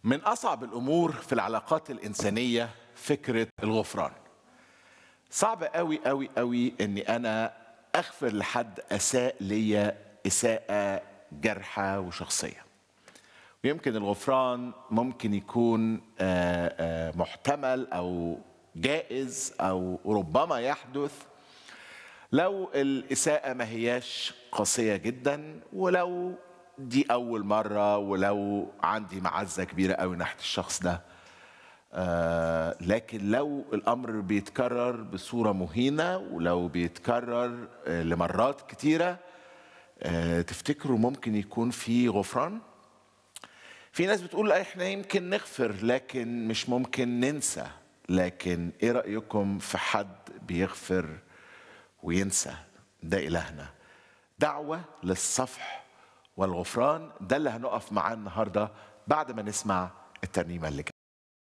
من اصعب الامور في العلاقات الانسانيه فكره الغفران صعب قوي قوي قوي اني انا اغفر لحد اساء ليا اساءه جارحه وشخصيه ويمكن الغفران ممكن يكون آه، آه، محتمل او جائز او ربما يحدث لو الإساءة ما هياش قاسية جدا ولو دي أول مرة ولو عندي معزة كبيرة قوي ناحية الشخص ده آه لكن لو الأمر بيتكرر بصورة مهينة ولو بيتكرر آه لمرات كتيرة آه تفتكروا ممكن يكون في غفران؟ في ناس بتقول احنا يمكن نغفر لكن مش ممكن ننسى لكن ايه رأيكم في حد بيغفر وينسى ده إلهنا دعوة للصفح والغفران ده اللي هنقف معاه النهاردة بعد ما نسمع الترنيمة اللي جاية